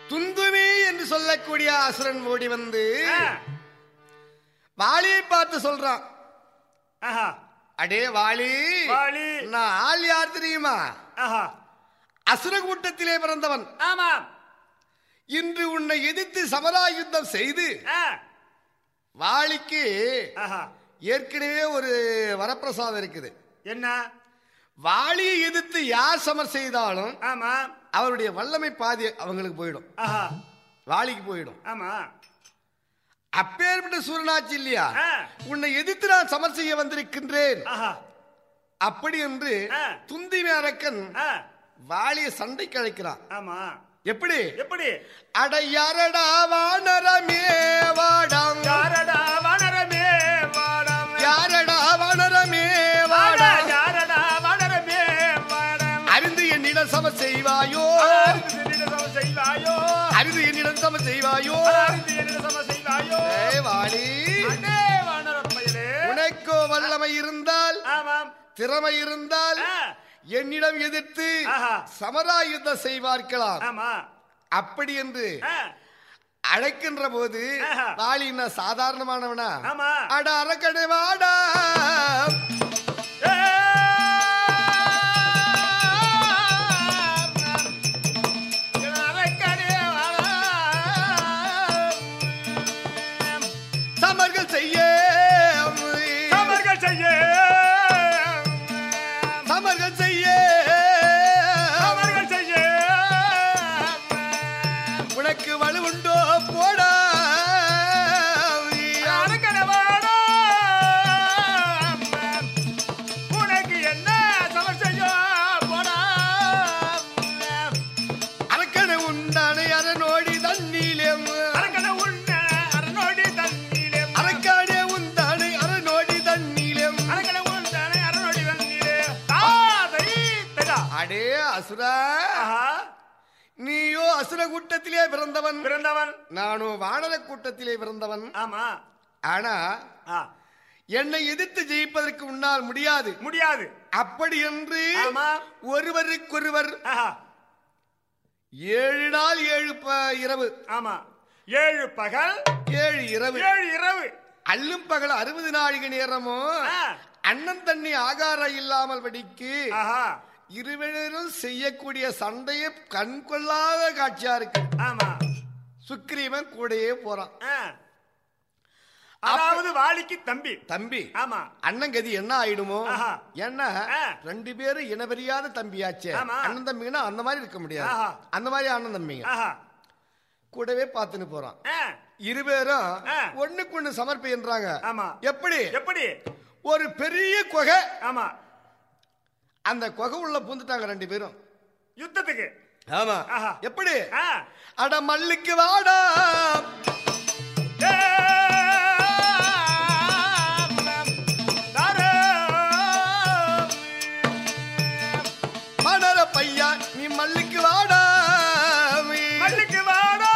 துந்துமி என்று சொல்லக்கூடிய அசுரன் ஓடி வந்து ஆ, வாலியை பார்த்து சொல்றான் ஆஹா, அடே வாலி வாலி. நான் ஆள் யார் தெரியுமா ஆஹா. அசுர கூட்டத்திலே பிறந்தவன் ஆமாம் இன்று உன்னை எதிர்த்து சமராயுத்தம் செய்து ஆ, வாலிக்கு ஆஹா. ஏற்கனவே ஒரு வரப்பிரசாதம் இருக்குது என்ன வாலியை எதிர்த்து யார் சமர் செய்தாலும் ஆமாம் அவருடைய வல்லமை பாதி அவங்களுக்கு போயிடும் ஆஹா வாலிக்கு போயிடும் ஆமா அப்பேற்பட்ட சூரனாச்சு இல்லையா ஆ. உன்னை எதிர்த்து நான் சமர் செய்ய வந்திருக்கின்றேன் ஆஹா அப்படி என்று ஆ. துந்திமி அரக்கன் ஆ, வாலிய சண்டைக்கு அழைக்கிறான் ஆமா எப்படி எப்படி அட யாரடா வானரமே வாடாம் யாரடா வானரமே வாடம் யாரடா வானரமே வாடா, வாடாம் யாரடா வானரமே வாடம் அறிந்து என்னிடம் சமர் செய்வாயோ ஆருக்கு என்னிடம் சம செய்வாயோ அறிந்து என்னிடம் சமர் செய்வாயோ ஆருக்கு என்னிடம் சம செய்வாயோ ஏ வாலி அடே வானரப் பயலே உனக்கோ வல்லமை இருந்தால் ஆமாம் திறமை இருந்தால் ஆ, என்னிடம் எதிர்த்து ஆஹா. சமராயுத்தம் செய்வார்களாம் ஆமா அப்படி என்று ஆ, அழைக்கின்ற போது ஆஹா. வாலி என்ன சாதாரணமானவனா ஆமா அட அரக்கடை வாடா ஏ, அரக்கனே வாடா. சமர்கள் செய்ய சமர்கள் செய்ய சமர்கள் செய்ய சமர்கள் செய்ய உனக்கு வலு உண்டோ போடா அரக்கனவாடா. உனக்கு என்ன சமர் செய்ய போடா அரக்கனை உண்டானே அரணோடி தண்ணீலே அரக்கன உன்ன அரணோடி தண்ணீலே அரக்கானே உண்டானே அரணோடி தண்ணீலே அரக்கன உன்ன அரணோடி தண்ணீலே தாதை தடா அடே அசுரா ஆஹா நீயோ அசுர கூட்டத்திலே பிறந்தவன் பிறந்தவன் நானோ வானர கூட்டத்திலே பிறந்தவன் ஆமா ஆனா ஆ, என்னை எதிர்த்து ஜெயிப்பதற்கு உன்னால் முடியாது முடியாது அப்படி என்று ஆமா. ஒருவருக்கொருவர் ஆஹா ஏழு நாள் ஏழு ப- இரவு ஆமா ஏழு பகல் ஏழு இரவு ஏழு இரவு அல்லும் பகல் அறுபது நாழிகை நேரமும் ஆ. அண்ணன் தண்ணி ஆகாரம் இல்லாமல் படிக்கு ஆஹா இருவரும் செய்யக்கூடிய சண்டையை கண் கொள்ளாத காட்சியா இருக்கு ஆமா சுக்ரீவன் கூடயே போறான் ஆ. அதாவது வாலிக்கு தம்பி தம்பி ஆமா அண்ணன் கதி என்ன ஆயிடுமோ ஆஹா. ஏன்னா ஆ. ரெண்டு பேரும் இனபெரியாத தம்பியாச்சே ஆமா. அண்ணன் தம்பிங்கன்னா அந்த மாதிரி இருக்க முடியாது ஆஹா. அந்த மாதிரி அண்ணன் தம்பிங்க ஆஹா கூடவே பார்த்துன்னு போறான் ஆ. இருபேரும் ஆ. ஒண்ணுக்கு ஒண்ணு சமர்ப்பின்றாங்க ஆமா எப்படி எப்படி ஒரு பெரிய குகை ஆமா அந்த குகை உள்ள பூந்துட்டாங்க ரெண்டு பேரும் யுத்தத்துக்கு ஆமா ஆஹா. எப்படி ஆ. அட மல்லுக்கு வாடா ஏ, தாரே. மணர பையா நீ மல்லுக்கு வாடா மல்லிக்கு வாடா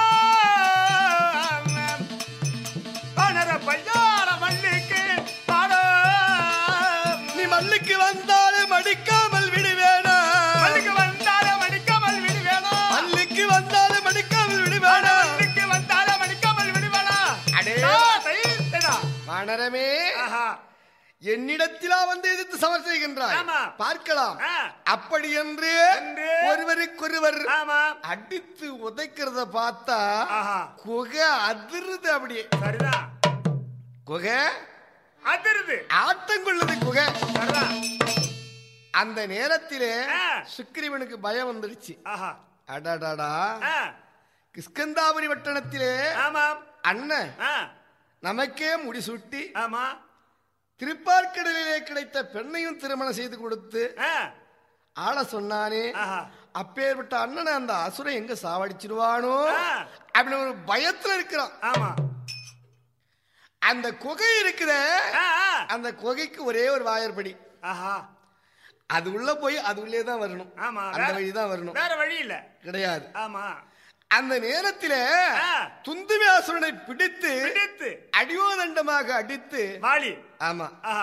பணர பையார மல்லிக்கு வாடா நீ மல்லுக்கு வந்தாலும் மடிக்காமல் விடுவேனா மல்லிக்கு வந்தால மடிக்காமல் விடுவேனா மல்லுக்கு வந்தாலும் மடிக்காமல் விடுவேனா மல்லிக்கு வந்தால மடிக்காமல் விடுவேனா அடே. தாத்தை தெடா. மணரமே ஆஹா என்னிடத்திலா வந்து எதிர்த்து சமர் செய்கின்றாய் ஆமா. பார்க்கலாம் ஆ. அப்படி என்று என்று ஒருவருக்கொருவர் ஆமா அடித்து உதைக்கிறத பார்த்தா ஆஹா குகை அதிருது அப்படியே சரிதான் குகை அதிருது ஆட்டம் கொள்ளுது குகை சரிதான் அந்த நேரத்திலே ஆ. சுக்ரீவனுக்கு பயம் வந்துடுச்சு ஆஹா அடடடா ஆ, கிஷ்கந்தாபுரி வட்டணத்திலே ஆமாம் அண்ணன் ஆ, நமக்கே முடிசூட்டி ஆமா திருப்பார்க்கடலிலே கிடைத்த பெண்ணையும் திருமணம் செய்து கொடுத்து ஆ, ஆள சொன்னானே ஆஹா அப்பேற்பட்ட அண்ணனை அந்த அசுரன் எங்க சாவடிச்சிருவானோ ஆ. அப்படின்னு ஒரு பயத்துல இருக்கிறான் ஆமா அந்த குகை இருக்குத ஆ, ஆ, அந்த குகைக்கு ஒரே ஒரு வாயற்படி ஆஹா அது உள்ள போய் அது உள்ளே தான் வரணும் ஆமா அந்த வேற- வழி தான் வரணும் வேற வழி இல்ல கிடையாது ஆமா அந்த நேரத்திலே ஆ. துந்துமி அசுரனை பிடித்து பிடித்து அடியோதண்டமாக அடித்து வாலி ஆமா ஆஹா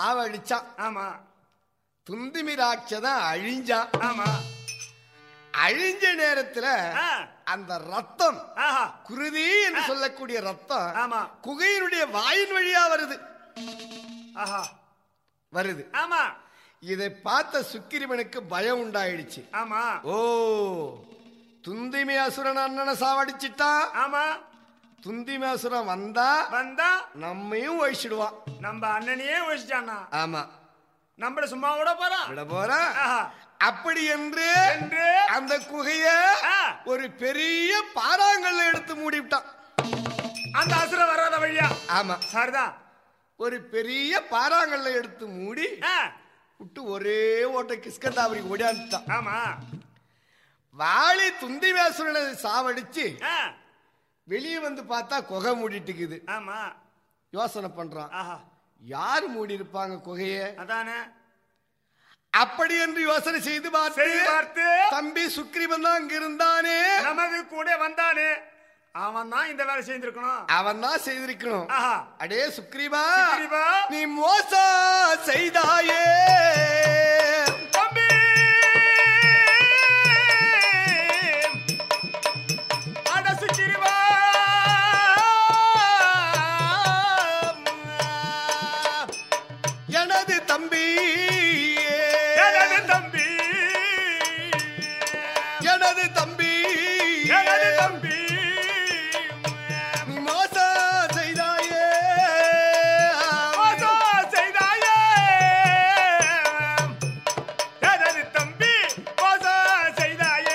சாவடிச்சான் ஆமா துந்துமி ராட்சதான் அழிஞ்சான் ஆமா அழிஞ்ச நேரத்துல ஆ. அந்த ரத்தம் ஆஹா குருதி என்று சொல்லக்கூடிய ரத்தம் ஆமா. குகையினுடைய வாயின் வழியா வருது ஆஹா வருது ஆமா இதை பார்த்த சுக்கிரிவனுக்கு பயம் உண்டாயிடுச்சு ஆமா ஓ துந்திமி அசுரன் அண்ணனை சாவடிச்சிட்டான் ஆமா துந்திமி அசுரன் வந்தா வந்தா நம்மையும் ஒழிச்சிடுவான் நம்ம அண்ணனையே ஒழிச்சிட்டானா ஆமா நம்மள சும்மா கூட போறான் விட போறான் ஆஹா அப்படி என்று என்று அந்த குகைய ஆ. ஒரு பெரிய பாறாங்கல்ல எடுத்து மூடிவிட்டான் அந்த அசுரம் வராத வழியா ஆமா சரிதான் ஒரு பெரிய பாறாங்கல்ல எடுத்து மூடி ஆ, விட்டு ஒரே ஓட்ட கிஸ்கந்தாபுரி ஓடியாந்துட்டான் ஆமா வாளி துந்தி வேசுரனை சாவடிச்சு ஆ, வெளியே வந்து பார்த்தா குகை மூடிட்டுக்குது ஆமா யோசனை பண்றான் ஆஹா யார் மூடி இருப்பாங்க குகைய அதானே அப்படி என்று யோசனை செய்து பார்த்து செய்து பார்த்து தம்பி சுக்ரீவன் தான் அங்க இருந்தானே நமது கூட வந்தானே அவன் தான் இந்த வேலை செய்திருக்கணும் அவன் தான் செய்திருக்கணும் ஆஹா அடே சுக்ரீவா சுக்ரீவா. நீ மோசம் செய்தாயே தம்பி அடசு கிரிவா எனது தம்பி எனது தம்பி எனது தம்பி எனது தம்பி நீ மோசம் செய்தாயே மோசம் செய்தாயே எனது தம்பி மோசம் செய்தாயே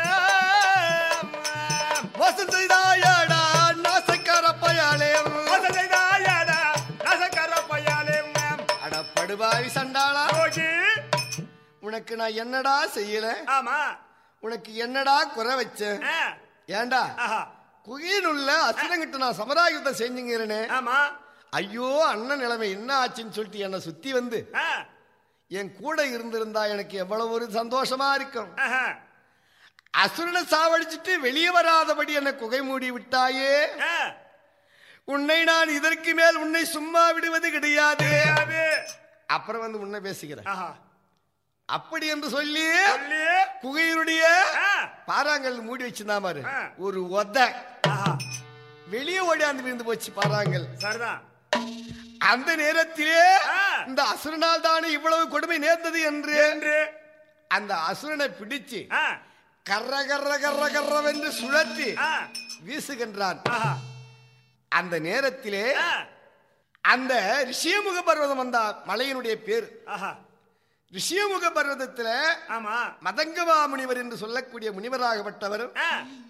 மோசம் செய்தாயடா நாசக்கார பயலே மோசம் செய்தாயடா நசக்கர பையாலே அட படுபாவி சண்டாளா யோகி உனக்கு நான் என்னடா செய்யல ஆமா உனக்கு என்னடா குறை வச்சேன் ஆ, ஏண்டா ஆஹா குகையினுள்ள அசுரங்கிட்ட நான் சமராயுத்தம் செஞ்சுங்கிறேனே ஆமா ஐயோ அண்ணன் நிலைமை என்ன ஆச்சுன்னு சொல்லிட்டு என்னை சுத்தி வந்து ஆ, என் கூட இருந்திருந்தா எனக்கு எவ்வளவு ஒரு சந்தோஷமா இருக்கும் ஆஹா, அசுரனை சாவடிச்சிட்டு வெளியே வராதபடி என்னை குகை மூடி விட்டாயே ஆ, உன்னை நான் இதற்கு மேல் உன்னை சும்மா விடுவது கிடையாது அது, அப்புறம் வந்து உன்னை பேசுகிறேன் ஆஹா, அப்படி என்று சொல்லி சொல்லி, குகையினுடைய ஆ, பாறாங்கல் மூடி வச்சிருந்தா பாரு ஆ. ஒரு ஒத ஆஹா, வெளியே ஓடியாந்து விழுந்து போச்சு பாறாங்கல் சரிதான் அந்த நேரத்திலே ஆ. இந்த அசுரனால் தானே இவ்வளவு கொடுமை நேர்ந்தது என்று என்று அந்த அசுரனை பிடிச்சு ஆ, கர்ர கர்ர கர்ர கர்ரவென்று சுழற்றி ஆ, வீசுகின்றான் ஆஹா, அந்த நேரத்திலே ஆ, அந்த ரிஷியமுக பர்வதம் வந்த மலையினுடைய பேர் ஆஹா, ரிஷியமுக பர்வதத்துல ஆமா மதங்கமா முனிவர் என்று சொல்லக்கூடிய முனிவராகப்பட்டவர் ஆ,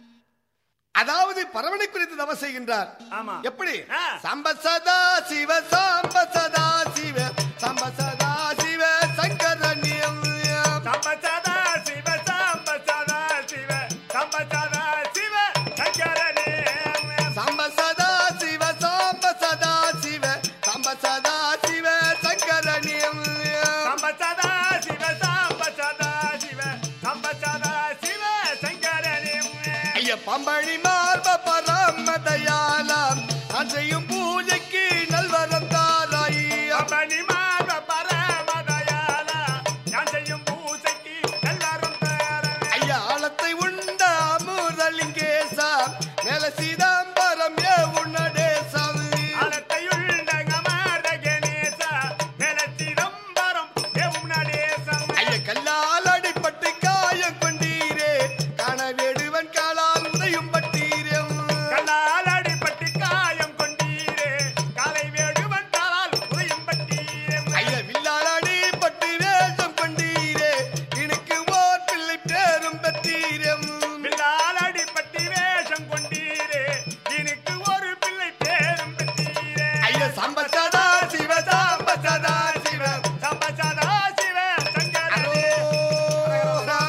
அதாவது பரவனை குறித்து தவம் செய்கின்றார் ஆமா எப்படி ஆ. சம்ப சதா சிவ சாம்ப சதா சிவ சம்ப சதா சிவ சங்கரண்யம் சம்பச்சதா சிவ சம்பச்சதா சிவ சம்பச்சதா சிவ சங்கரனே சம்ப சதா சிவ சாம்ப சதா சிவ சம்ப சதா சிவ சங்கரண்யம் சம்பச்சதா சிவ சம்பச்சதா சிவ சம்பச்சதா சிவ சங்கரனே ஐய பம்பழி மார்ப பரமதயாலாம் நான் செய்யும் பூஜைக்கு நல்வரம் தாராய் அப்பனி மாத பரமதயால நான் செய்யும் பூசைக்கு எல்லாரும் தரவே ஐயா ஆழத்தை உண்ட அமுதலிங்கேசா மேல சீதாம்பரம் ஏ உன்னடேசம் அலத்தையுள்ள கமார கணேச நிலச்சிதம்பரம் எவும் நடேசம் ஐய கல்லால் அடிப்பட்டு காயம் கொண்டீரே காண வேடுவன் காலால் உதையும் பட்டீரே கல்லால் அடிபட்டு காயம் கொண்டீரே காலை வேடு வந்தால் உதயம் பட்டீரே ஐய வில்லால் அடிப்பட்டு வேஷம் கொண்டீரே எனக்கு ஓர் பிள்ளை பேரும் பெற்றீரே பில்லால் அடிபட்டு வேஷம் கொண்டீரே எனக்கு ஒரு பிள்ளை பேரும் பெற்றீரே ஐய சம்பச்சதா சிவ சாம்பச்சதா சிவ சம்பச்சதா சிவ சங்கரனே அரோஹரா,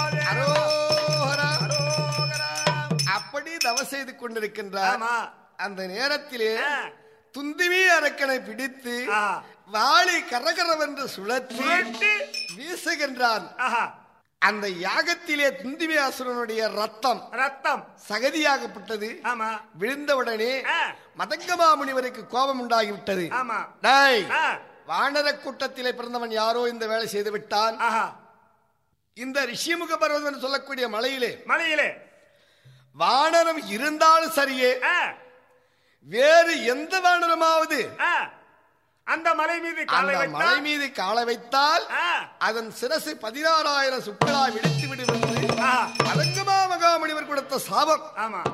அரோஹரா. அரோகரா. அப்படி தவ செய்து கொண்டிருக்கின்றார் ஆமா அந்த நேரத்திலே ஆ. துந்திவி அரக்கனை பிடித்து ஆ. வாளி கரகரவென்று சுழற்றி சுழற்றி. வீசுகின்றான் ஆஹா அந்த யாகத்திலே துந்திவி அசுரனுடைய ரத்தம் ரத்தம் சகதியாகப்பட்டது ஆமா விழுந்தவுடனே ஆ. மதங்கமா முனிவருக்கு கோபம் உண்டாகிவிட்டது ஆமா டேய் ஆ. வானர கூட்டத்திலே பிறந்தவன் யாரோ இந்த வேலை செய்து விட்டான் ஆஹா இந்த ரிஷிமுக பர்வதம் என்று சொல்லக்கூடிய மலையிலே மலையிலே வானரம் இருந்தாலும் சரியே ஆ, வேறு எந்த வானரமாவது ஆ, அந்த மலை மீது காலை அந்த மலை வைத்தால் மீது காலை வைத்தால் ஆ, அதன் சிரசு பதினாறாயிரம் சுக்களா விடுத்து விடுவது ஆ, அதங்கமா மகாமுனிவர் கொடுத்த சாபம் ஆமா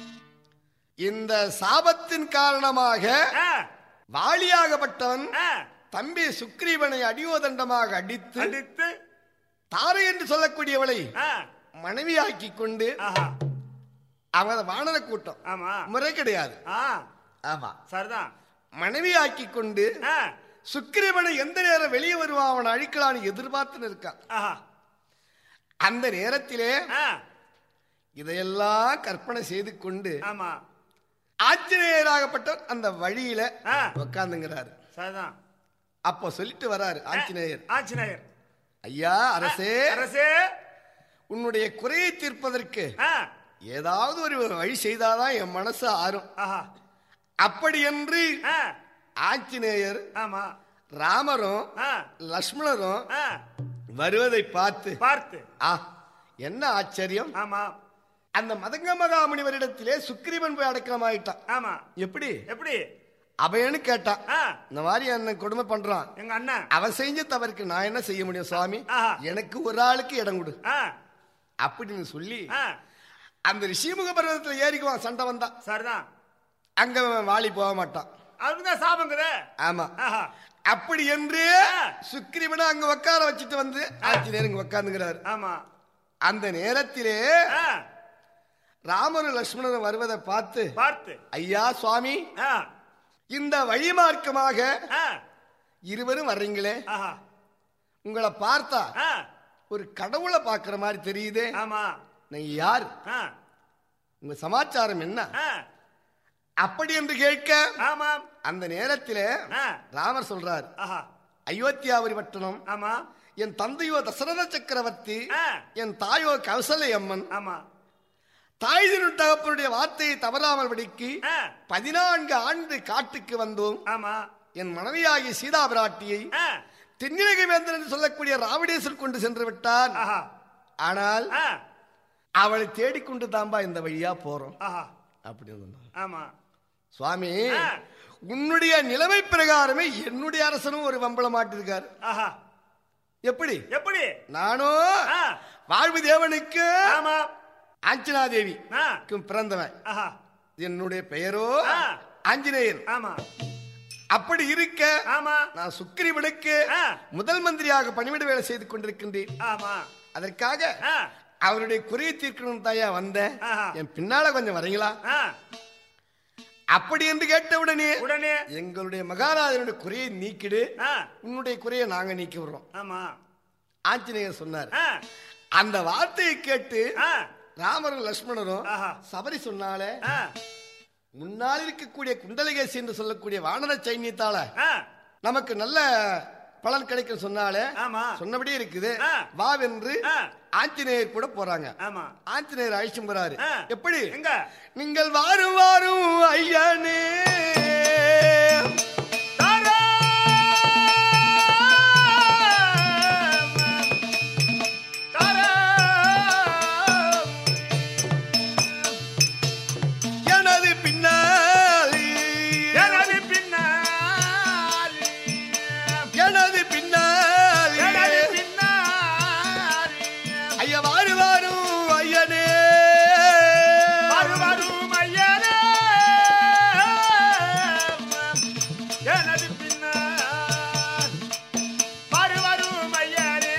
இந்த சாபத்தின் காரணமாக ஆ, வாலியாகப்பட்டவன் ஆ, தம்பி சுக்ரீவனை அடியோதண்டமாக அடித்து அடித்து தாரை என்று சொல்லக்கூடியவளை ஆ, மனைவியாக்கி கொண்டு ஆஹா, அவன் வானர கூட்டம் ஆமா முறை கிடையாது ஆ, ஆமா சரிதான் மனைவியாக்கி கொண்டு ஆ, சுக்கிரீவனை எந்த நேரம் வெளியே வருவான் அவனை அழிக்கலான்னு எதிர்பார்த்து இருக்கான் ஆஹா, அந்த நேரத்திலே ஆ, இதையெல்லாம் கற்பனை செய்து கொண்டு ஆமா ஆஞ்சநேயராகப்பட்ட அந்த வழியில ஆ, உட்கார்ந்துங்கிறாரு சரிதான் அப்போ சொல்லிட்டு வராரு ஆஞ்சநேயர் ஆஞ்சநேயர் ஐயா அரசே அரசே உன்னுடைய குறையை தீர்ப்பதற்கு ஆ, ஏதாவது ஒரு வழி செய்தாதான் என் மனசு ஆறும் ஆஹா, அப்படி என்று ஆ, ஆஞ்சநேயர் ஆமா ராமரும் ஆ, லக்ஷ்மணரும் ஆ, வருவதை பார்த்து பார்த்து ஆ என்ன ஆச்சரியம் ஆமா அந்த மதங்க மகாமுனிவரிடத்திலே சுக்கிரீவன் போய் அடக்கமாயிட்டான் ஆமா எப்படி எப்படி அவையன்னு கேட்டான் ஆ, இந்த மாதிரி என்ன கொடுமை பண்றான் எங்க அண்ணன் அவன் செஞ்ச தவறுக்கு நான் என்ன செய்ய முடியும் சுவாமி ஆஹா. எனக்கு ஒரு ஆளுக்கு இடம் கொடு ஆ, அப்படின்னு சொல்லி ஆ, அந்த ரிஷிமுக பர்வதத்துல ஏறிக்குவான் சண்டை வந்தா சரிதான் அங்க அவன் வாலி போக மாட்டான் அவருக்குதான் சாபங்குது ஆமா ஆஹா, அப்படி என்று ஆ. சுக்கிரீவனை அங்க உட்கார வச்சுட்டு வந்து ஆஞ்சநேயர் இங்க உட்கார்ந்துங்கிறாரு ஆமா அந்த நேரத்திலே ஆ, ராமரும் லட்சுமணரும் வருவதை பார்த்து பார்த்து ஐயா சுவாமி ஆ, இந்த வழி மார்க்கமாக ஆ, இருவரும் வர்றீங்களே ஆஹா, உங்களை பார்த்தா ஆ, ஒரு கடவுளை பார்க்கிற மாதிரி தெரியுதே ஆமா நீங்க யார் ஆ, உங்க சமாச்சாரம் என்ன ஆ, அப்படி என்று கேட்க ஆமாம் அந்த நேரத்திலே ஆ, ராமர் சொல்றார் ஆஹா, அயோத்தியாபுரி பட்டணம் ஆமா என் தந்தையோ தசரத சக்கரவர்த்தி ஆ, என் தாயோ கௌசலை அம்மன் ஆமா தாய் தகப்பனுடைய வார்த்தையை தவறாமல் படிக்கு ஆ, பதினான்கு ஆண்டு காட்டுக்கு வந்தோம் ஆமா என் மனைவியாகிய சீதா பிராட்டியை ஆ, தென்னிலகை வேந்தன் என்று சொல்லக்கூடிய ராவணேஸ்வர் கொண்டு சென்று விட்டான் ஆஹா, ஆனால் ஆ, அவளை தேடிக்கொண்டு தாம்பா இந்த வழியா போறோம் ஆஹா, அப்படின்னு சொன்னான். ஆமா சுவாமி ஆ. உன்னுடைய நிலைமை பிரகாரமே என்னுடைய அரசனும் ஒரு வம்பள மாட்டிருக்காரு ஆஹா, எப்படி எப்படி நானும் ஆ, வாழ்வு தேவனுக்கு ஆமா ஆஞ்சனா தேவி ஆ, பிறந்தவன் ஆஹா, என்னுடைய பெயரோ ஆ. ஆஞ்சநேயர் ஆமா அப்படி இருக்க ஆமா நான் சுக்கிரீவனுக்கு ஆ. முதல் மந்திரியாக பணிவிட வேலை செய்து கொண்டிருக்கின்றேன் ஆமா அதற்காக ஆ, அவருடைய குறையை தீர்க்கணும் தாயா வந்தேன் ஆஹா. என் பின்னால கொஞ்சம் வரீங்களா ஆ, அப்படி என்று கேட்டவுடனே உடனே எங்களுடைய மகாராஜனுடைய குறையை நீக்கிடு ஆ, உன்னுடைய குறையை நாங்க நீக்கி விடுறோம் ஆமா ஆஞ்சநேயர் சொன்னார் ஆ, அந்த வார்த்தையை கேட்டு ஆ, ராமரும் லட்சுமணரும் ஆஹா. சபரி சொன்னாலே ஆ, முன்னால் இருக்கக்கூடிய குண்டலகேசி என்று சொல்லக்கூடிய வானர சைன்யத்தால ஆ, நமக்கு நல்ல பலன் கிடைக்கும் சொன்னாலே ஆமா சொன்னபடியே இருக்குது ஆ. வாவென்று ஆ, ஆஞ்சநேயர் கூட போறாங்க ஆமா ஆஞ்சநேயர் அழிச்சும் போறாரு ஆ. எப்படி எங்க நீங்கள் வாரும் வாரும் ஐயனே தாரா! தாரா! எனது பின்னாலே எனது பின்னாடி எனது பின்னாலே எனது பின்னாடி ஐயா வாரு வாரும் ஐயனே வரு வரும் ஐயனே எனது பின்னால் வரு வரும் ஐயனே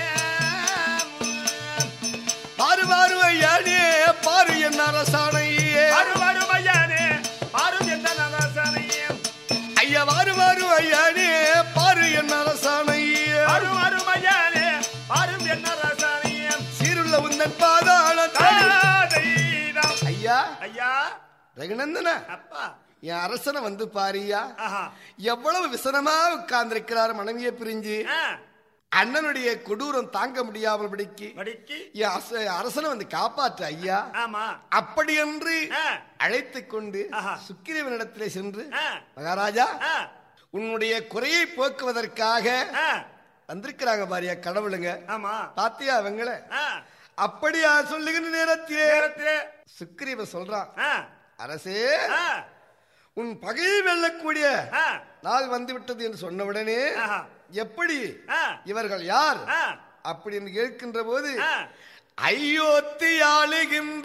பாரு பாரு ஐயனே பாரு என் அரசாணையே வரு வரும் ஐயனே வரும் எந்த நரசனையும் ஐயா வாரு வாரு ஐயனே பாரு என் அரசாணையே வரு வரும் ஐயனே வரும் என்ன ரசனையும் சீருள்ள உந்தன் பாதாளத்தை தாதைதம். ஐயா ஐயா ரகுநந்தன அப்பா என் அரசனை வந்து பாரியா ஆஹா எவ்வளவு விசனமா உட்கார்ந்திருக்கிறார் மனைவியை பிரிஞ்சு ஆ, அண்ணனுடைய கொடூரம் தாங்க முடியாமல் பிடிக்கு வடிக்கு என் அரச- அரசனை வந்து காப்பாற்று ஐயா ஆமா அப்படி என்று ஆ, அழைத்துக் கொண்டு ஆஹா. சுக்கிரவனிடத்திலே சென்று ஆ, மகாராஜா ஆ, உன்னுடைய குறையை போக்குவதற்காக ஆ, வந்திருக்கிறாங்க பாரியா கடவுளுங்க ஆமா பாத்தியா அவங்கள ஆ, அப்படியா சொல்லுகின்ற நேரத்திலே நேரத்திலே சுக்ரீவ சொல்றான் ஆ, அரசே ஆ, உன் பகையை வெல்லக்கூடிய ஆ, நாள் வந்து விட்டது என்று சொன்னவுடனே ஆஹா. எப்படி ஆ, இவர்கள் யார் ஆ, அப்படின்னு கேட்கின்ற போது ஆ. ஐயோத்தி ஆளுகின்ற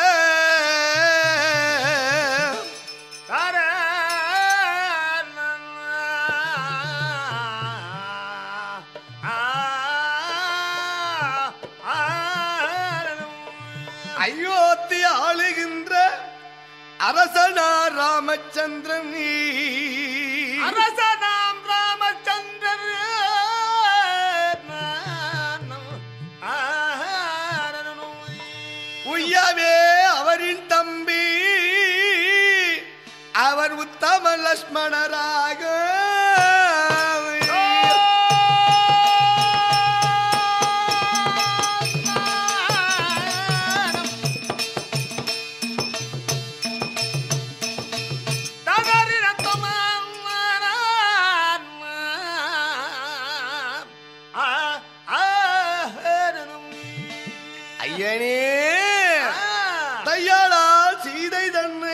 தாரே, ஆ, ஆ, அயோத்தி ஆளுகின்ற அரசனார் ராமச்சந்திரன் நீ. அரசனாம் ராமச்சந்திரன் உய்யவே அவரின் தம்பி அவர் உத்தம லட்சுமணராக ஐயனே தையாளால் சீதை தன்னை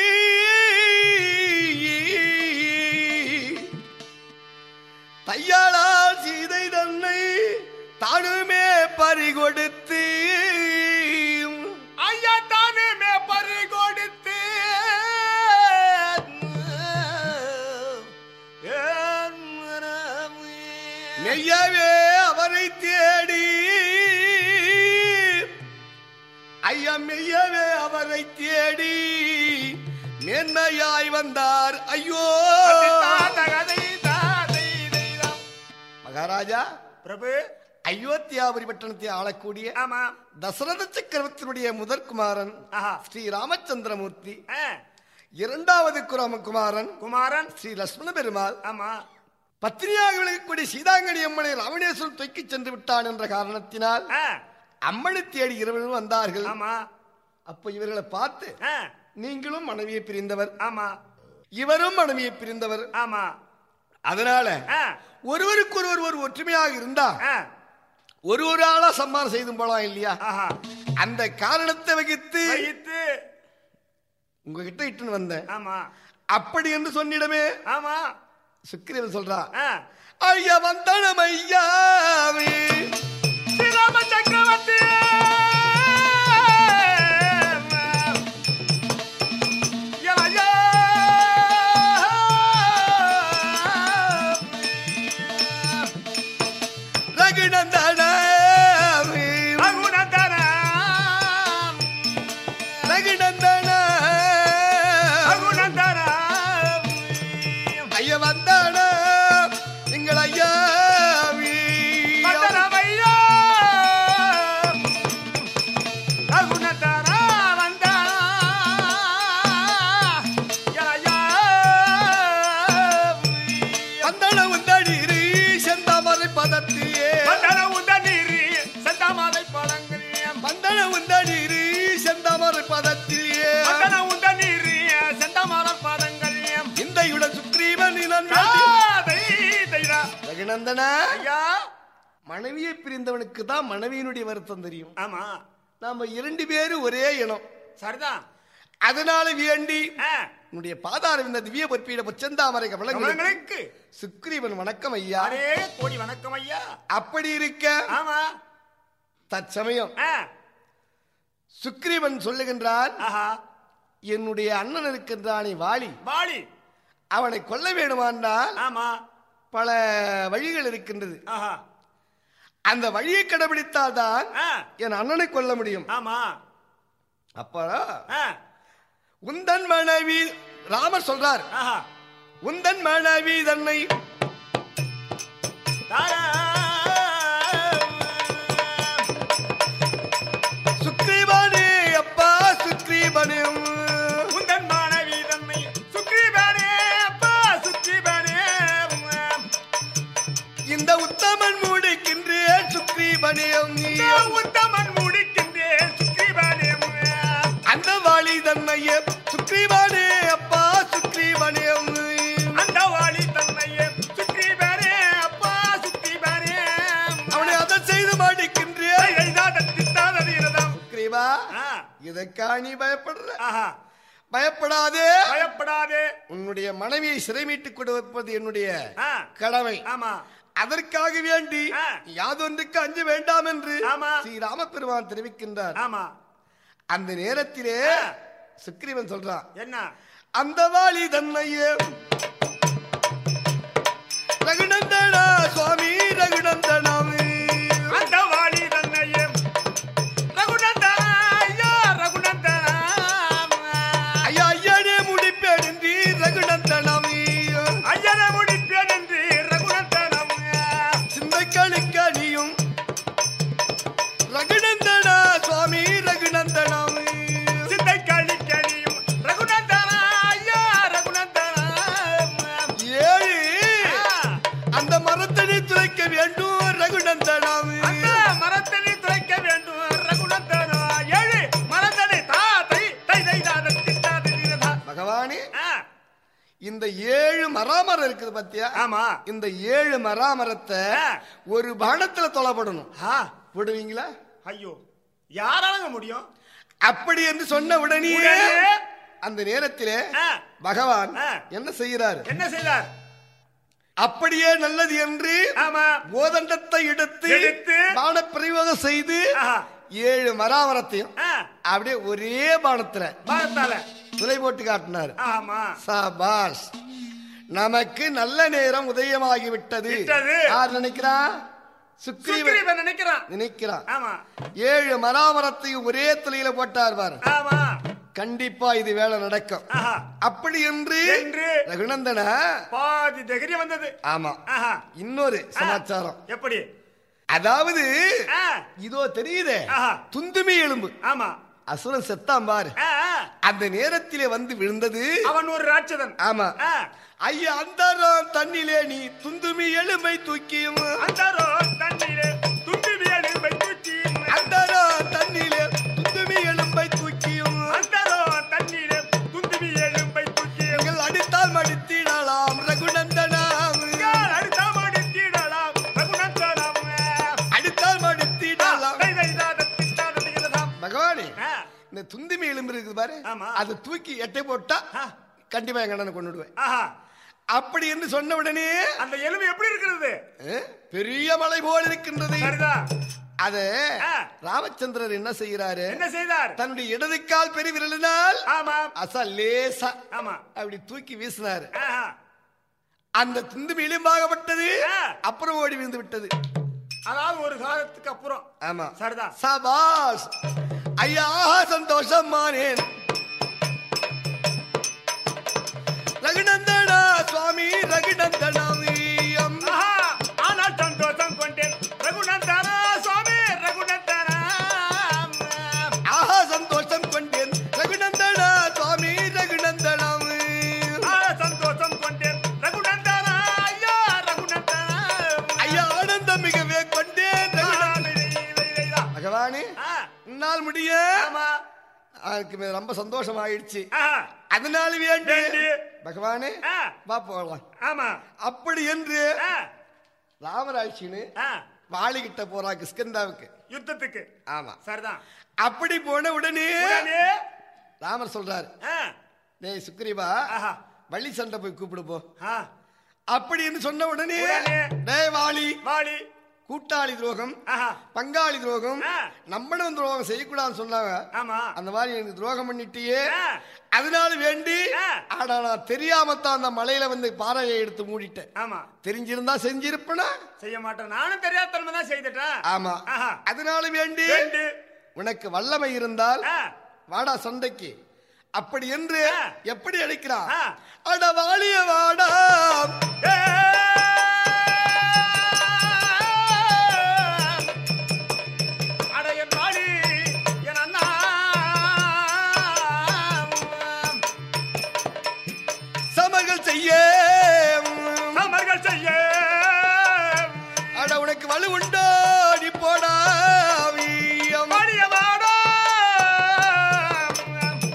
தையாளால் சீதை தன்னை தானுமே பறிகொடுத்து ஐயா தானுமே பறி கொடுத்து மெய்யவே அவரை தேடி ஐயா மெய்யவே அவரை தேடி மேன்மையாய் வந்தார் ஐயோ மகாராஜா பிரபு அயோத்தியாபுரி பட்டணத்தை ஆளக்கூடிய ஆமா தசரத சக்கரவர்த்தியினுடைய முதற்குமாரன் ஆஹா ஸ்ரீ ராமச்சந்திரமூர்த்தி ஆ, இரண்டாவது குராமகுமாரன் குமாரன் ஸ்ரீ லட்சுமண பெருமாள் ஆமா பத்தினியாக விளங்கக்கூடிய சீதாங்கடி அம்மனை ராவணேஸ்வரன் தொய்க்கி சென்று விட்டான் என்ற காரணத்தினால் ஆ, அம்மனை தேடி இருவரும் வந்தார்கள் ஆமா அப்ப இவர்களை பார்த்து ஆ, நீங்களும் மனைவியை பிரிந்தவர் ஆமா இவரும் மனைவியை பிரிந்தவர் ஆமா அதனால ஆ, ஒருவருக்கு ஒருவர் ஒரு ஒற்றுமையாக இருந்தா ஆ, ஒரு ஒரு ஆளா சம்மானம் செய்து போலாம் இல்லையா ஆஹா அந்த காரணத்தை வகித்து வைத்து உங்ககிட்ட இட்டுன்னு வந்தேன் ஆமா அப்படி என்று சொன்னிடமே ஆமா சுக்கிரவன் சொல்றா ஆ, ஐயா வந்தனம் ஐயாவே ஸ்ரீராம சக்கரவர்த்தி ஐயா ரகுநந்தனாவே ரகுநந்தனம் ரகுநந்தனா ரகுநந்தனம் ஐயா வந்தானா எங்கள் ஐயாவே வந்தனமையா ரகுநந்தனா வந்தனா ஐயா வந்தன உந்தடிரி செந்தாமரை பதத்தியே வந்தன உதநீரி செந்தாமலை பழங்கிரியம் வந்தன உந்தடிரி செந்தாமரை பதத்திலே வந்தன உதநீரி செந்தாமலர் பதங்கரியம் இந்தையுடன் சுக்ரீவன் இளன் தைரா ரகுநந்தனா ஐயா மனைவியை பிரிந்தவனுக்கு தான் மனைவியினுடைய வருத்தம் தெரியும் ஆமா நாம இரண்டு பேரும் ஒரே இனம் சரிதான் அதனால வேண்டி ஆ, உன்னுடைய பாதார இந்த திவ்ய பொற்பியிட பொச்சந்தாமரை கவலங்களுக்கு கமலங்களுக்கு சுக்ரீவன் வணக்கம் ஐயா அரே கோடி வணக்கம் ஐயா அப்படி இருக்க ஆமா தற்சமயம் ஆ, சுக்ரீவன் சொல்லுகின்றான் ஆஹா என்னுடைய அண்ணன் இருக்கின்றானே வாலி பாலி அவனை கொல்ல வேண்டுமானால் ஆமா பல வழிகள் இருக்கின்றது ஆஹா அந்த வழியை கடைபிடித்தால்தான் ஆ, என் அண்ணனை கொல்ல முடியும் ஆமா அப்ப ஆ, உந்தன் மனைவி ராமர் சொல்றார் ஆஹா உந்தன் மனைவி தன்னை தாரா சுக்ரீவனே அப்பா சுக்ரீவனே உந்தன் மாணவி தன்னை சுக்ரீவனே அப்பா சுக்ரீவனே இந்த உத்தமன் முடிக்கின்றேன் சுக்ரீவனே இந்த உத்தமன் முடிக்கின்றேன் சுக்ரீவனே அந்த வாலி தன்னையே சுக்ரீவனே அப்பா சுக்ரீவனே அந்த வாளி தன்னையே சுக்ரீவனே அப்பா சுக்ரீவனே சுக்ரீவா ஆ, இதற்கா நீ பயப்படுற ஆஹா. பயப்படாதே பயப்படாதே உன்னுடைய மனைவியை சிறை மீட்டுக் கொடுப்பது என்னுடைய ஆ, கடமை ஆமா அதற்காக வேண்டி ஆ. யாதொன்றுக்கு அஞ்ச வேண்டாம் என்று ஆமா. ஸ்ரீராம பெருமான் தெரிவிக்கின்றார் ஆமா அந்த நேரத்திலே ஆ. சுக்ரீவன் சொல்றான் என்ன அந்த வாலி தன்னையே ரகுநந்தனா சுவாமி ரகுநந்தனாமே அந்த வாலி தன்னையும் ரகுநந்தனா ஐயா ரகுநந்தனா ஐயா ஐயனே முடிப்பேன் என்று ரகுநந்தனாமே ஐயன முடிப்பேன் என்று ரகுநந்தனம் சிந்தைக்களுக்கு அணியும் ரகுநந்தனா சுவாமி ரகுநந்தனாமே சிந்தை கழிக்கணியும் ரகுநந்தனா ஐயா ரகுநந்தனா ஏழு அந்த மரத்தடி துளைக்க வேண்டும் ரகுநந்தனாமே அந்த மரத்தடி துளைக்க வேண்டும் ரகுநந்தனா ஏழு மரத்தடி தா தை தை தை தா தை தா தை தை தா. பகவானே ஆ, இந்த ஏழு மராமரம் இருக்குது பாத்தியா ஆமா இந்த ஏழு மராமரத்தை ஆ. ஒரு பானத்துல தொலைப்படணும் ஆ, போடுவீங்களா ஐயோ யாராலங்க முடியும் அப்படி என்று சொன்ன உடனே உடனே அந்த நேரத்திலே ஆ, பகவான் ஆ. என்ன செய்கிறார் என்ன செய்தார் அப்படியே நல்லது என்று ஆமா கோதண்டத்தை எடுத்து எடுத்து பான பிரயோகம் செய்து ஆஹா. ஏழு மராமரத்தையும் ஆ, அப்படியே ஒரே பானத்துல பாரத்தால துளை போட்டு காட்டினார் ஆமா சபாஷ் நமக்கு நல்ல நேரம் உதயமாகி விட்டது விட்டது. யார் நினைக்கிறா சுக்ரீவன் சுக்ரீவன் நினைக்கிறான் நினைக்கிறான் ஆமா ஏழு மராமரத்தையும் ஒரே துளையில போட்டார் பாரு ஆமா கண்டிப்பா இது வேலை நடக்கும் ஆஹா அப்படி என்று என்று ரகுநந்தன பாதி தைரியம் வந்தது ஆமா ஆஹா இன்னொரு ஆ, சமாச்சாரம் எப்படி அதாவது ஆ, இதோ தெரியுதே ஆஹா. துந்துமி எலும்பு ஆமா அசுரன் செத்தான் பாரு ஆ, ஆ. அந்த நேரத்திலே வந்து விழுந்தது அவன் ஒரு ராட்சதன் ஆமா ஆ, ஐயா அந்த தண்ணிலே நீ துந்துமி எலும்பை தூக்கியும் அந்தரோ தண்ணீரே துண்டு வியலும்பை தூக்கி அந்த தண்ணிலே துந்துமி எலும்பை தூக்கியும் அந்தரோ தண்ணீரே துண்டு வியலும்பை தூக்கி நீங்கள் அடித்தால் மடித்திடலாம் ரகுநந்தனாம் யார் அடித்தாமடி தீடலாம் ரகுநந்தனம் அடித்தால் மடித்திடலாம் தை தை தாத திட்டாத திகததாம். பகவானே ஆ, இந்த துந்துமி எலும்பு இருக்குது பாரு ஆமா. அதை தூக்கி எட்டை போட்டா ஆ. கண்டிப்பா என் கண்ணனை கொண்டுடுவேன் ஆஹா அப்படி என்று சொன்ன உடனே அந்த எலும்பு எப்படி இருக்கிறது அஹ், பெரிய மலை போல் இருக்கின்றது சரிதான் அத ஆ. ராமச்சந்திரர் என்ன செய்யறாரு என்ன செய்தார் தன்னுடைய இடது கால் பெரிய விரலினால் ஆமாம் அசா லேசா ஆமா அப்படி தூக்கி வீசினாரு ஆஹா. அந்த துந்துமி எலும்பாகப்பட்டது ஆ. அப்புறம் ஓடி விழுந்து விட்டது அதாவது ஒரு காலத்துக்கு அப்புறம் ஆமா சரிதான் சபாஸ் ஐயா சந்தோஷம் மானேன் ரகுநந்தனா சுவாமி ரகுநந்தனாமியம் ஆஹா, ஆனால் சந்தோஷம் கொண்டேன் ரகுநந்தனா சுவாமி ரகுநந்தனா ஆஹா சந்தோஷம் கொண்டேன் ரகுநந்தனா சுவாமி ரகுநந்தனாமி ஆஹா, சந்தோஷம் கொண்டேன் ரகுநந்தனா ஐயா ரகுநந்தனா ஐயா ஆனந்தம் மிகவே கொண்டேன் ரகுநந்தனா. ஆ, இதை, இதை, இதை, இதை. பகவானே ஆ, உன்னால் முடிய ஆமா அதுக்கு மே- ரொம்ப சந்தோஷம் ஆயிடுச்சு ஆஹா, அதனால வேண்டி வேண்டி. பகவானே ஆ, வா போகலாம் ஆமா அப்படி என்று ஆ, ராமராட்சின்னு ஆ, வாளிகிட்ட போறா கிஷ்கந்தாவுக்கு யுத்தத்துக்கு ஆமா சரிதான் அப்படி போன உடனே உடனே, ராமர் சொல்றாரு ஆ, டேய் சுக்ரீவா ஆஹா, வள்ளி சண்டை போய் கூப்பிடு போ ஆ, அப்படின்னு சொன்ன உடனே உடனே. டேய் வாளி வாளி கூட்டாளி துரோகம் ஆஹா, பங்காளி துரோகம் ஆ. நம்மளும் துரோகம் செய்யக்கூடாதுன்னு சொன்னாங்க ஆமா அந்த மாதிரி எனக்கு துரோகம் பண்ணிட்டியே ஆ. அதனால வேண்டி ஆ. ஆனா நான் தெரியாமத்தான் அந்த மலையில வந்து பாறையை எடுத்து மூடிட்டேன் ஆமா தெரிஞ்சிருந்தா செஞ்சிருப்பனா செய்ய மாட்டேன் நானும் தெரியாதனமா தான் செய்துட்டேன் ஆமா ஆஹா. அதனால வேண்டி வேண்டு. உனக்கு வல்லமை இருந்தால் ஆ, வாடா சண்டைக்கு அப்படி என்று ஆ. எப்படி அழைக்கிறான் ஆ. அட வாலிய வாடா ஏ. அட என் வாளி, என் அண்ணா. சமர்கள் செய்ய சமர்கள் செய்ய அட உனக்கு வலு உண்டோ நீ போடா வீயம். வாடிய வாடா.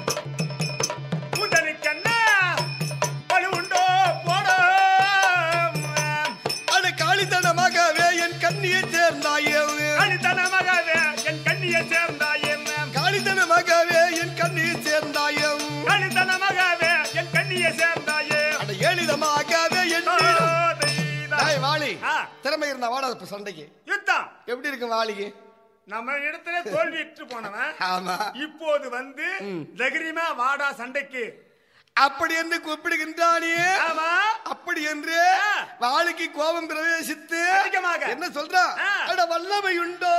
உந்தனுக்கென்ன வலு உண்டோ போடா. இப்ப சண்டைக்கு யுத்தம் எப்படி இருக்கும் வாளிக்கு நம்ம இடத்துல தோல்வியுற்று போனவன் ஆமா இப்போது வந்து தைரியமா வாடா சண்டைக்கு அப்படி என்று கூப்பிடுகின்றானே ஆமா அப்படி என்று ஆ. வாளுக்கு கோபம் பிரவேசித்து அதிகமாக. என்ன சொல்றா ஆ. அட வல்லமை உண்டோ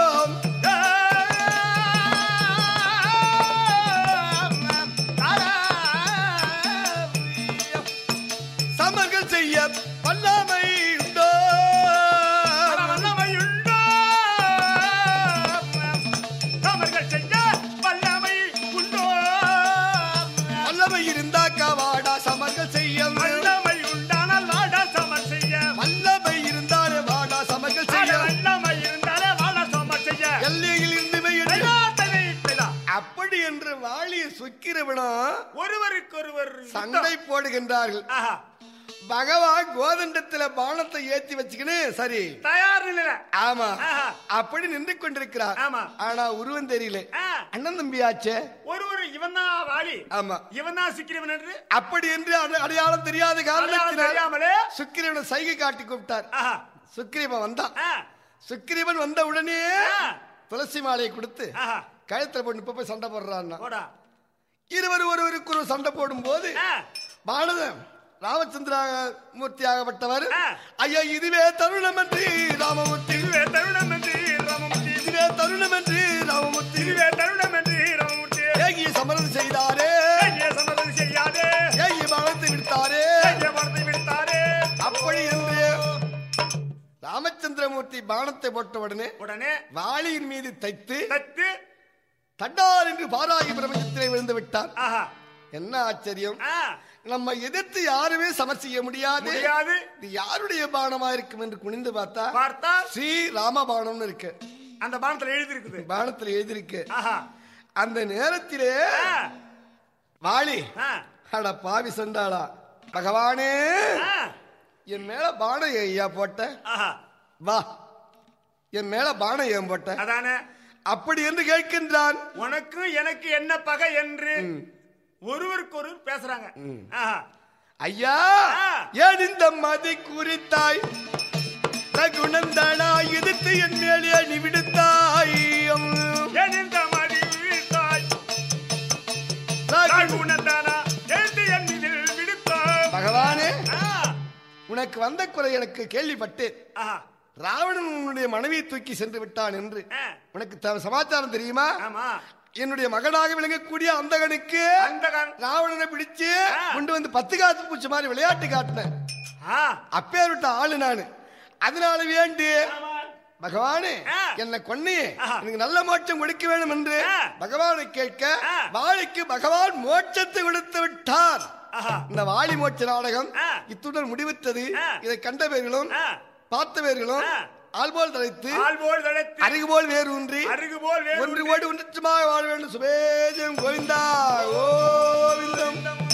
சமர்கள் செய்ய வல்லமை உண்டோ வல்லமையுண்டோ அவர்கள் செஞ்ச வல்லமை உண்டோ வல்லமை இருந்தாக்கா வாடா சமர்கள் செய்ய வல்லமை உண்டானால் வாடா சமர் செய்ய வல்லமை இருந்தாலே வாடா சமர்கள் அட செய்ய வல்லமை இருந்தாலே வாடா சமர் செய்ய எல்லையில் இருந்து வெயில் ஐயா, தலை, தலா. அப்படி என்று வாளியை சுக்கிரவிடம் ஒருவருக்கொருவர் சண்டை போடுகின்றார்கள் ஆஹா, பகவான் கோதண்டத்துல பானத்தை ஏத்தி வச்சுக்கின்னு சரி தயார் நிலை ஆமா ஆஹா. அப்படி நின்று கொண்டிருக்கிறார் ஆமா. ஆனா உருவம் தெரியல ஆ, அண்ணன் தம்பியாச்சே ஒருவர் இவன் தான் வாலி ஆமா இவன் தான் சிக்கிரவன் என்று அப்படி என்று அட- அடையாளம் தெரியாத அடையாளம் காரணத்தினால் தெரியாமலே சுக்கிரவனை சைகை காட்டி கூப்பிட்டார் ஆஹா, சுக்கிரவன் வந்தான் ஆ, சுக்கிரவன் வந்த உடனே ஆ. துளசி மாலையை கொடுத்து ஆஹா, கழுத்துல போட்டு இப்ப போய் சண்டை போடுறான்னா போடா இருவர் ஒருவருக்கு ஒரு சண்டை போடும் போது ஆ, பாரதம் ராமச்சந்திர மூர்த்தி ஆகப்பட்டவர் ஆ. ஐயா இதுவே தருணம் என்று ராமமூர்த்தி இதுவே தருணம் என்று ராமமூர்த்தி இதுவே தருணம் என்று ராமமூர்த்தி இதுவே தருணம் என்று ராமமூர்த்தி ஏகி சமரம் செய்தாரே ஐயே சம்மதம் செய்யாதே ஏகி வளர்த்து விடுத்தாரே ஐயே வார்த்தை விடுத்தாரே அப்படி என்று ராமச்சந்திரமூர்த்தி பானத்தை போட்ட உடனே உடனே வாளியின் மீது தைத்து தத்து தட்டார் என்று பாராகி பிரபஞ்சத்திலே விழுந்து விட்டார் ஆஹா என்ன ஆச்சரியம் ஆ, நம்ம எதிர்த்து யாருமே சமர் செய்ய முடியாது முடியாது இது யாருடைய பானமா இருக்கும் என்று குனிந்து பார்த்தா பார்த்தா ஸ்ரீ ராமபானம்னு இருக்கு அந்த பானத்துல எழுதி இருக்குது பானத்தில் எழுதியிருக்கு ஆஹா அந்த நேரத்திலே ஆ, வாளி ஆ, அட பாவி சண்டாளா பகவானே ஆ, என் மேல பானம் ஏன் ஐயா போட்ட ஆஹா வா என் மேல பானம் ஏன் போட்ட அதானே அப்படி என்று கேட்கின்றான் உனக்கு எனக்கு என்ன பகை என்று ஒருவருக்கு ஒருவர் பேசுறாங்க ஆஹா ஐயா ஆ. ஏன் இந்த மதி குறித்தாய் ரகுநந்தனா எதிர்த்து என் மேலே நீ விடுத்தாய் ஏன் இந்த மடி வீழ்த்தாய் ரகு- குணத்தானா எழுத்து என் மீதில் விடுத்தாய் பகவானே ஆ, உனக்கு வந்த குறை எனக்கு கேள்விப்பட்டேன் ஆஹா ராவணன் உன்னுடைய மனைவியை தூக்கி சென்று விட்டான் என்று ஆ, உனக்கு த- சமாச்சாரம் தெரியுமா ஆமா என்னுடைய மகனாக விளங்கக்கூடிய அந்தகனுக்கு அந்த கண்- ராவணனை பிடிச்சு ஆ. கொண்டு வந்து பத்து காத்து பூச்சி மாதிரி விளையாட்டு காட்டினேன் ஆ, அப்பேற்பட்ட ஆளு நானு அதனால வேண்டி ஆமா. பகவானே ஆ. என்னை கொன்னி ஆஹா. எனக்கு நல்ல மோட்சம் கொடுக்க வேண்டும் என்று ஆ. பகவானை கேட்க ஆ. வாழிக்கு பகவான் மோட்சத்தை கொடுத்து விட்டார் ஆஹா இந்த வாலி மோட்ச நாடகம் ஆ. இத்துடன் முடிவிட்டது ஆ. இதை கண்டவர்களும் ஆ, பார்த்தவர்களும் ஆ. ஆள்போல் தலைத்து ஆள் போல் தழைத்து அருகு போல் வேறு ஊன்றி அருகு போல் வேறு ஒன்று ஓடி ஒன்றிச்சமாக வாழ வேண்டும் சுபேஜம் கோவிந்தா கோவிந்தம்